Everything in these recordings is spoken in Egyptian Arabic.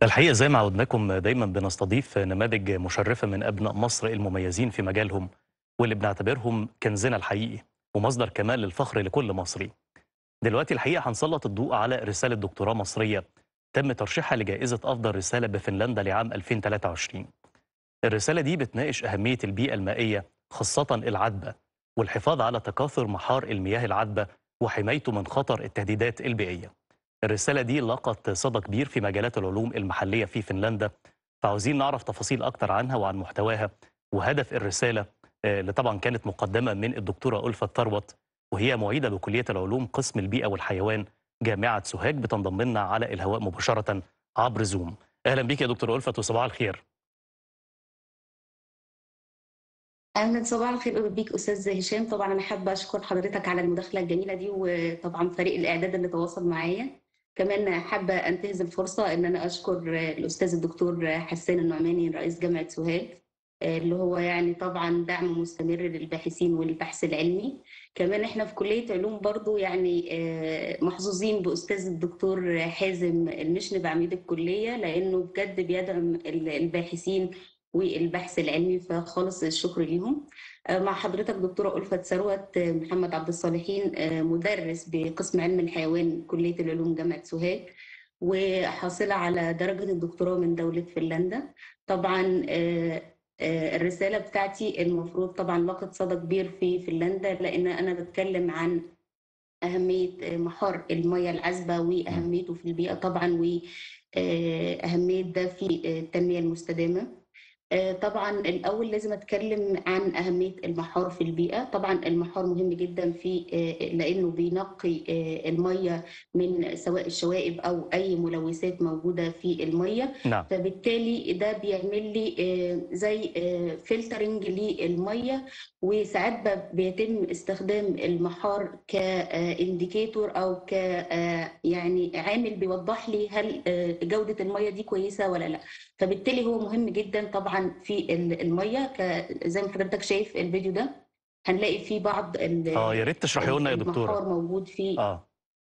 الحقيقة زي ما عودناكم دايما بنستضيف نماذج مشرفة من أبناء مصر المميزين في مجالهم واللي بنعتبرهم كنزنا الحقيقي ومصدر كمال للفخر لكل مصري دلوقتي الحقيقة هنسلط الضوء على رسالة دكتوراه مصرية تم ترشيحها لجائزة أفضل رسالة بفنلندا لعام 2023 الرسالة دي بتناقش أهمية البيئة المائية خاصة العذبة والحفاظ على تكاثر محار المياه العذبة وحمايته من خطر التهديدات البيئية الرسالة دي لقت صدى كبير في مجالات العلوم المحلية في فنلندا فعاوزين نعرف تفاصيل أكتر عنها وعن محتواها وهدف الرسالة آه، اللي طبعا كانت مقدمة من الدكتورة ألفة ثروت وهي معيدة بكلية العلوم قسم البيئة والحيوان جامعة سوهاج بتنضم لنا على الهواء مباشرة عبر زوم أهلا بك يا دكتور ألفة وصباح الخير اهلا صباح الخير بيك استاذ هشام طبعا انا حابه اشكر حضرتك على المداخله الجميله دي وطبعا فريق الاعداد اللي تواصل معايا كمان حابه انتهز الفرصه ان انا اشكر الاستاذ الدكتور حسان النعماني رئيس جامعه سوهاج اللي هو يعني طبعا دعم مستمر للباحثين والبحث العلمي كمان احنا في كليه علوم برضو يعني آه، محظوظين باستاذ الدكتور حازم المشنب عميد الكليه لانه بجد بيدعم الباحثين والبحث العلمي فخالص الشكر ليهم آه، مع حضرتك دكتورة ألفة ثروت آه، محمد عبد الصالحين آه، مدرس بقسم علم الحيوان كلية العلوم جامعة سوهاج وحاصلة على درجة الدكتوراه من دولة فنلندا طبعا آه، آه، الرسالة بتاعتي المفروض طبعا لقت صدى كبير في فنلندا لأن أنا بتكلم عن أهمية محار المياه العذبة وأهميته في البيئة طبعا وأهمية ده في التنمية المستدامة آه، طبعا الأول لازم أتكلم عن أهمية المحار في البيئة طبعا المحار مهم جدا في آه، لأنه بينقي آه، المية من سواء الشوائب أو أي ملوثات موجودة في المية نعم فبالتالي ده بيعمل لي آه، زي فلترنج للميه وساعات ب- بيتم استخدام المحار كانديكيتور او ك آه، يعني عامل بيوضح لي هل آه، جوده الميه دي كويسه ولا لا فبالتالي هو مهم جدا طبعا في ال- الميه ك- زي ما حضرتك شايف الفيديو ده هنلاقي فيه بعض ال- اه يا ريت تشرحي لنا يا دكتورة المحار موجود فيه اه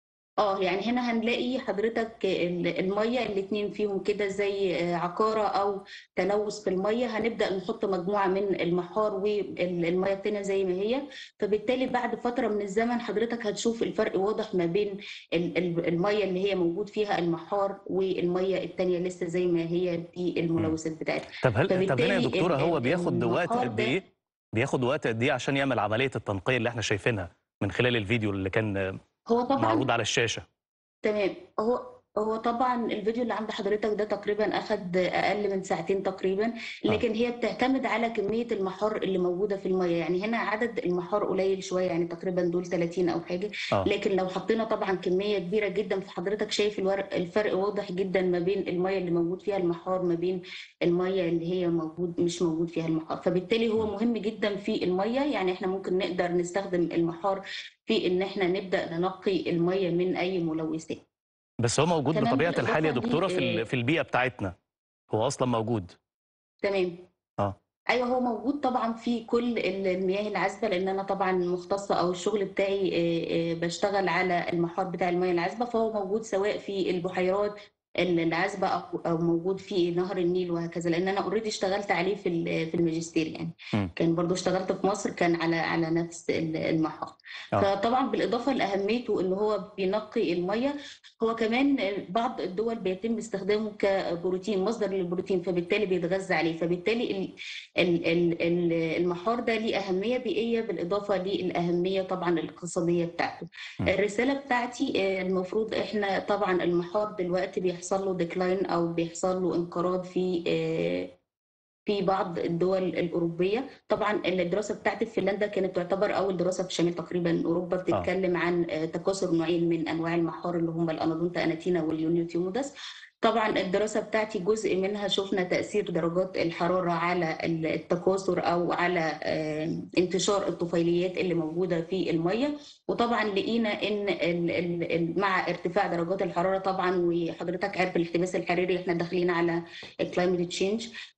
اه يعني هنا هنلاقي حضرتك ال- المية الاتنين فيهم كده زي آه، عقارة أو تلوث في المية هنبدأ نحط مجموعة من المحار والمية التانية زي ما هي فبالتالي بعد فترة من الزمن حضرتك هتشوف الفرق واضح ما بين ال- ال- المية اللي هي موجود فيها المحار والمية التانية لسه زي ما هي بالملوثات بتاعتها طب هل طب هنا يا فبالتالي دكتورة ال- هو ال- بياخد وقت المحار قد ده إيه بياخد وقت قد إيه عشان يعمل عملية التنقية اللي احنا شايفينها من خلال الفيديو اللي كان آه، هو طبعا معروض على الشاشة تمام هو هو طبعا الفيديو اللي عند حضرتك ده تقريبا اخد اقل من ساعتين تقريبا اه لكن هي بتعتمد على كميه المحار اللي موجوده في الميه يعني هنا عدد المحار قليل شويه يعني تقريبا دول 30 او حاجه اه لكن لو حطينا طبعا كميه كبيره جدا فحضرتك شايف الورق الفرق واضح جدا ما بين الميه اللي موجود فيها المحار ما بين الميه اللي هي موجود مش موجود فيها المحار فبالتالي هو م. مهم جدا في الميه يعني احنا ممكن نقدر نستخدم المحار في ان احنا نبدا ننقي الميه من اي ملوثات بس هو موجود كمان بطبيعة الحال يا بالإضافة دكتورة في ل ال- في البيئة بتاعتنا هو أصلا موجود تمام اه ايوه هو موجود طبعا في كل ال- المياه العذبه لان انا طبعا مختصه او الشغل بتاعي آه، آه، بشتغل على المحار بتاع المياه العذبه فهو موجود سواء في البحيرات ال- العذبه او او موجود في نهر النيل وهكذا لان انا اوريدي اشتغلت عليه في ال- في الماجستير يعني م. كان برضو اشتغلت في مصر كان على على نفس ال- المحار اه فطبعا بالاضافه لاهميته ان هو بينقي الميه هو كمان بعض الدول بيتم استخدامه كبروتين مصدر للبروتين فبالتالي بيتغذى عليه فبالتالي ال- ال- ال- ال- المحار ده ليه أهمية بيئية بالإضافة للأهمية طبعا الاقتصادية بتاعته م. الرسالة بتاعتي آه، المفروض إحنا طبعا المحار دلوقتي بيحصل له ديكلاين أو بيحصل له انقراض في آه، في بعض الدول الأوروبية طبعا الدراسة بتاعتي في فنلندا كانت تعتبر أول دراسة في شمال تقريبا أوروبا اه بتتكلم عن آه، تكاثر نوعين من أنواع المحار اللي هم الأنادونتا أناتينا واليونيوتيومودس طبعا الدراسة بتاعتي جزء منها شفنا تأثير درجات الحرارة على التكاثر أو على آه، انتشار الطفيليات اللي موجودة في المية وطبعا لقينا إن ال- ال- ال- مع ارتفاع درجات الحرارة طبعا وحضرتك عارف الاحتباس الحراري احنا داخلين على الكلايمت تشينج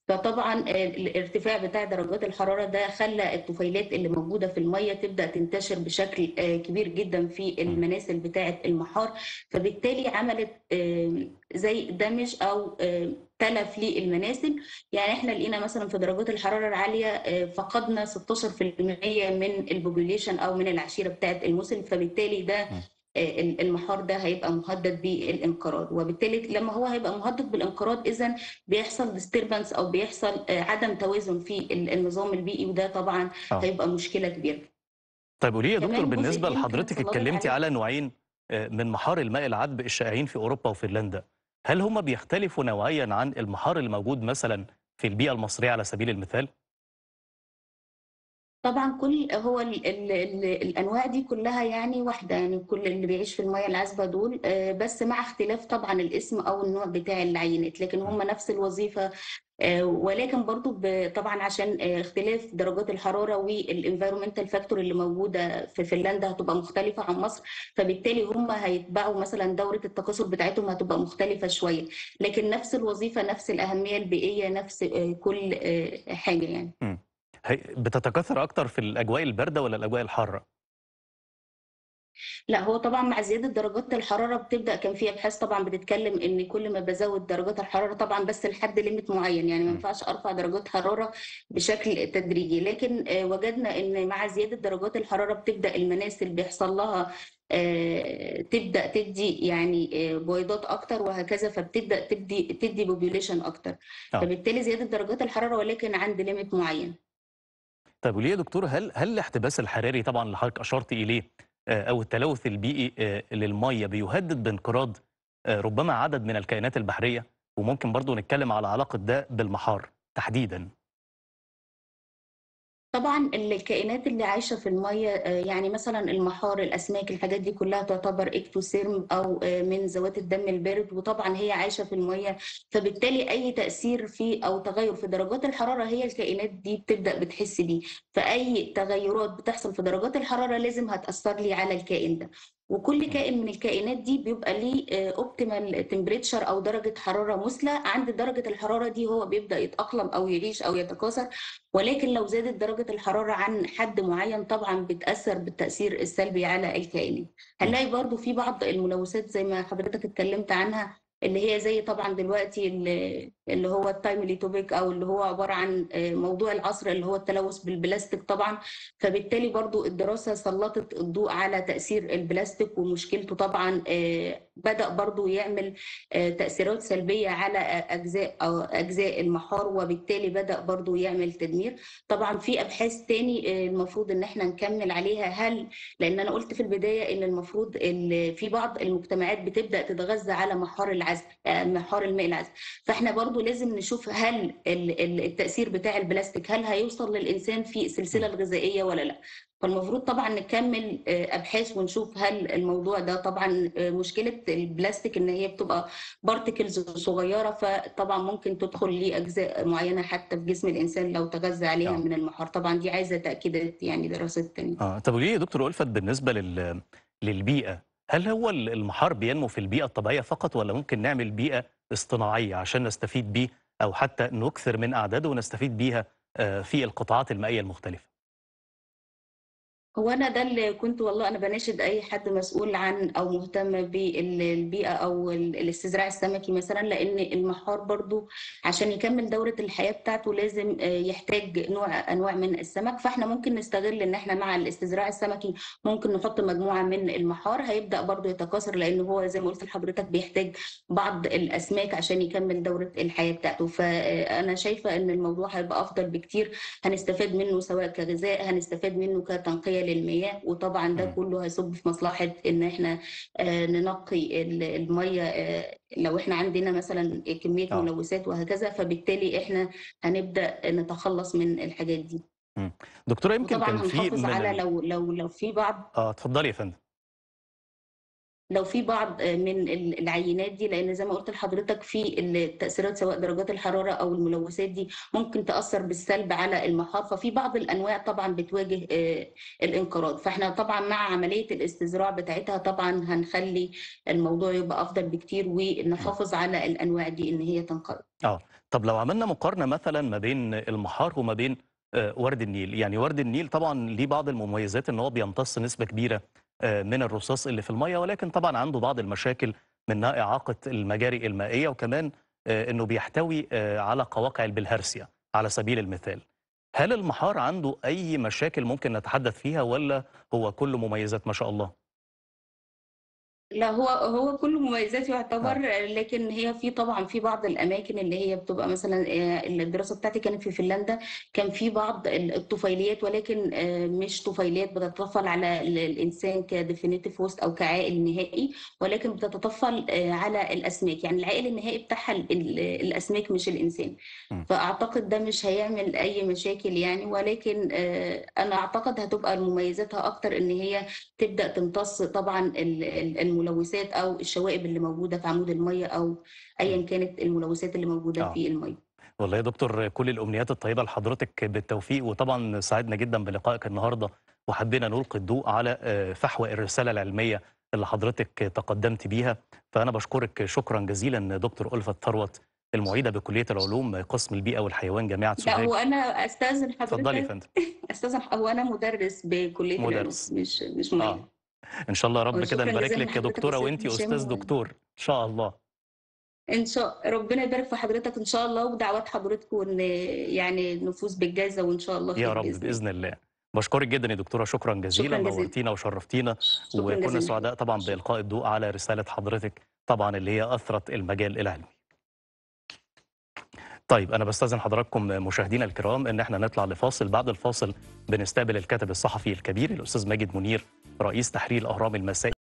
فطبعا ال- الارتفاع بتاع درجات الحرارة ده خلى الطفيلات اللي موجودة في المية تبدأ تنتشر بشكل آه، كبير جدا في المناسل بتاعة المحار فبالتالي عملت آه، زي دمج أو آه، تلف للمناسل يعني احنا لقينا مثلا في درجات الحرارة العالية آه، فقدنا 16% من البوبوليشن أو من العشيرة بتاعة الموسم فبالتالي ده م. آه، المحار ده هيبقى مهدد بالانقراض وبالتالي لما هو هيبقى مهدد بالانقراض اذا بيحصل ديستربنس او بيحصل آه، عدم توازن في ال- النظام البيئي وده طبعا آه. هيبقى مشكله كبيره طيب قولي لي يا كمان دكتور جزء بالنسبة يمكن لحضرتك سلطت اتكلمتي عليه على نوعين آه، من محار الماء العذب الشائعين في أوروبا وفنلندا هل هم بيختلفوا نوعيا عن المحار اللي موجود مثلا في البيئة المصرية على سبيل المثال؟ طبعا كل هو ال ال ال الانواع دي كلها يعني واحده يعني كل اللي بيعيش في المياه العذبه دول آه، بس مع اختلاف طبعا الاسم او النوع بتاع العينات لكن هم نفس الوظيفه آه، ولكن برضو ب- طبعا عشان آه، اختلاف درجات الحراره والانفيرومنتال فاكتور اللي موجوده في فنلندا هتبقى مختلفه عن مصر فبالتالي هم هيتبعوا مثلا دوره التكاثر بتاعتهم هتبقى مختلفه شويه لكن نفس الوظيفه نفس الاهميه البيئيه نفس آه، كل آه، حاجه يعني مم. هي بتتكاثر أكتر في الأجواء الباردة ولا الأجواء الحارة؟ لا هو طبعا مع زيادة درجات الحرارة بتبدأ كان في أبحاث طبعا بتتكلم إن كل ما بزود درجات الحرارة طبعا بس لحد ليميت معين يعني ما م. ينفعش أرفع درجات حرارة بشكل تدريجي لكن آه، وجدنا إن مع زيادة درجات الحرارة بتبدأ المناسل بيحصل لها آه، تبدأ تدي يعني آه، بويضات أكتر وهكذا فبتبدأ تدي تدي بوبيوليشن أكتر آه. فبالتالي زيادة درجات الحرارة ولكن عند ليميت معين طيب وليه يا دكتور هل هل الاحتباس الحراري طبعا اللي حضرتك اشرت اليه آه، او التلوث البيئي آه، للميه بيهدد بانقراض آه، ربما عدد من الكائنات البحريه وممكن برضو نتكلم على علاقه ده بالمحار تحديدا طبعا الكائنات اللي عايشة في المية آه، يعني مثلا المحار الأسماك الحاجات دي كلها تعتبر اكتوسيرم أو آه، من ذوات الدم البارد وطبعا هي عايشة في المية فبالتالي أي تأثير في أو تغير في درجات الحرارة هي الكائنات دي بتبدأ بتحس بيه فأي تغيرات بتحصل في درجات الحرارة لازم هتأثر لي على الكائن ده وكل كائن من الكائنات دي بيبقى ليه اوبتيمال تمبريتشر او درجه حراره مثلى عند درجه الحراره دي هو بيبدا يتاقلم او يعيش او يتكاثر ولكن لو زادت درجة الحرارة عن حد معين طبعا بتأثر بالتأثير السلبي على الكائنات هنلاقي برضو في بعض الملوثات زي ما حضرتك اتكلمت عنها اللي هي زي طبعا دلوقتي اللي اللي هو التايملي توبيك او اللي هو عباره عن آه، موضوع العصر اللي هو التلوث بالبلاستيك طبعا فبالتالي برضو الدراسه سلطت الضوء على تاثير البلاستيك ومشكلته طبعا آه، بدا برضو يعمل آه، تاثيرات سلبيه على آه، اجزاء او اجزاء المحار وبالتالي بدا برضو يعمل تدمير طبعا في ابحاث تاني آه، المفروض ان احنا نكمل عليها هل لان انا قلت في البدايه ان المفروض ال- في بعض المجتمعات بتبدا تتغذى على محار العزل آه، محار الماء العذب فاحنا برضو لازم نشوف هل ال- ال- التاثير بتاع البلاستيك هل هيوصل للانسان في السلسله الغذائيه ولا لا فالمفروض طبعا نكمل آه، ابحاث ونشوف هل الموضوع ده طبعا آه، مشكله البلاستيك ان هي بتبقى بارتكلز صغيره فطبعا ممكن تدخل لاجزاء معينه حتى في جسم الانسان لو تغذى عليها آه. من المحار طبعا دي عايزه تاكيدات يعني دراسات تانية اه طب وليه يا دكتور ألفت بالنسبه لل للبيئه هل هو ال- المحار بينمو في البيئه الطبيعيه فقط ولا ممكن نعمل بيئه اصطناعيه عشان نستفيد بيه او حتى نكثر من اعداده ونستفيد بيها آه، في القطاعات المائيه المختلفه هو انا ده اللي كنت والله انا بناشد اي حد مسؤول عن او مهتم بالبيئه او ال- الاستزراع السمكي مثلا لان المحار برضو عشان يكمل دوره الحياه بتاعته لازم آه، يحتاج نوع انواع من السمك فاحنا ممكن نستغل ان احنا مع الاستزراع السمكي ممكن نحط مجموعه من المحار هيبدا برضو يتكاثر لان هو زي ما قلت لحضرتك بيحتاج بعض الاسماك عشان يكمل دوره الحياه بتاعته فانا شايفه ان الموضوع هيبقى افضل بكتير هنستفاد منه سواء كغذاء هنستفاد منه كتنقية للمياه وطبعا ده مم. كله هيصب في مصلحة ان احنا آه، ننقي ال- المية آه، لو احنا عندنا مثلا كمية آه. ملوثات وهكذا فبالتالي احنا هنبدأ نتخلص من الحاجات دي دكتوره يمكن وطبعا كان في هنحافظ من على ال... لو لو لو في بعض اه اتفضلي يا فندم لو في بعض من ال- العينات دي لان زي ما قلت لحضرتك في التاثيرات سواء درجات الحراره او الملوثات دي ممكن تاثر بالسلب على المحار ففي بعض الانواع طبعا بتواجه آه، الانقراض فاحنا طبعا مع عمليه الاستزراع بتاعتها طبعا هنخلي الموضوع يبقى افضل بكتير ونحافظ على الانواع دي ان هي تنقرض اه طب لو عملنا مقارنه مثلا ما بين المحار وما بين آه، ورد النيل يعني ورد النيل طبعا ليه بعض المميزات ان هو بيمتص نسبه كبيره آه، من الرصاص اللي في الميه ولكن طبعا عنده بعض المشاكل منها اعاقه المجاري المائيه وكمان آه، انه بيحتوي آه، على قواقع البلهارسيا على سبيل المثال هل المحار عنده اي مشاكل ممكن نتحدث فيها ولا هو كله مميزات ما شاء الله لا هو هو كله مميزات يعتبر آه. لكن هي في طبعا في بعض الاماكن اللي هي بتبقى مثلا آه، الدراسه بتاعتي كانت في فنلندا كان في بعض الطفيليات ولكن آه، مش طفيليات بتتطفل على ال- الانسان كديفينيتيف هوست او كعائل نهائي ولكن بتتطفل آه، على الاسماك يعني العائل النهائي بتاعها ال- ال- الاسماك مش الانسان م. فاعتقد ده مش هيعمل اي مشاكل يعني ولكن آه، انا اعتقد هتبقى مميزاتها اكتر ان هي تبدأ تمتص طبعا ال- ال- الملوثات أو الشوائب اللي موجودة في عمود المية أو أيا كانت الملوثات اللي موجودة آه. في المية والله يا دكتور كل الامنيات الطيبه لحضرتك بالتوفيق وطبعا سعدنا جدا بلقائك النهارده وحبينا نلقي الضوء على آه، فحوى الرساله العلميه اللي حضرتك تقدمت بيها فانا بشكرك شكرا جزيلا دكتور ألفت ثروت المعيده بكليه العلوم قسم البيئه والحيوان جامعه لا سوهاج هو أنا أستاذن اتفضلي يا حضرتك فندم أستاذن هو أنا مدرس بكلية العلوم مدرس مش مش اه معيد ان شاء الله يا رب كده وشكرا نبارك جزيلا لك يا لحضرتك دكتوره أستاذ وانتي هشام استاذ و- دكتور ان شاء الله إن شاء ربنا يبارك في حضرتك إن شاء الله ودعوات حضرتك وإن يعني نفوز بالجائزة وإن شاء الله يا خير رب بإذن الله باذن الله بشكرك جدا يا دكتوره شكرا جزيلا شكرا جزيلا نورتينا وشرفتينا شكرا وكنا جزيلا سعداء طبعا شكرا بإلقاء الضوء على رسالة حضرتك طبعا اللي هي أثرت المجال العلمي طيب أنا بستأذن حضراتكم مشاهدينا الكرام إن احنا نطلع لفاصل بعد الفاصل بنستقبل الكاتب الصحفي الكبير الأستاذ ماجد منير رئيس تحرير الأهرام المسائي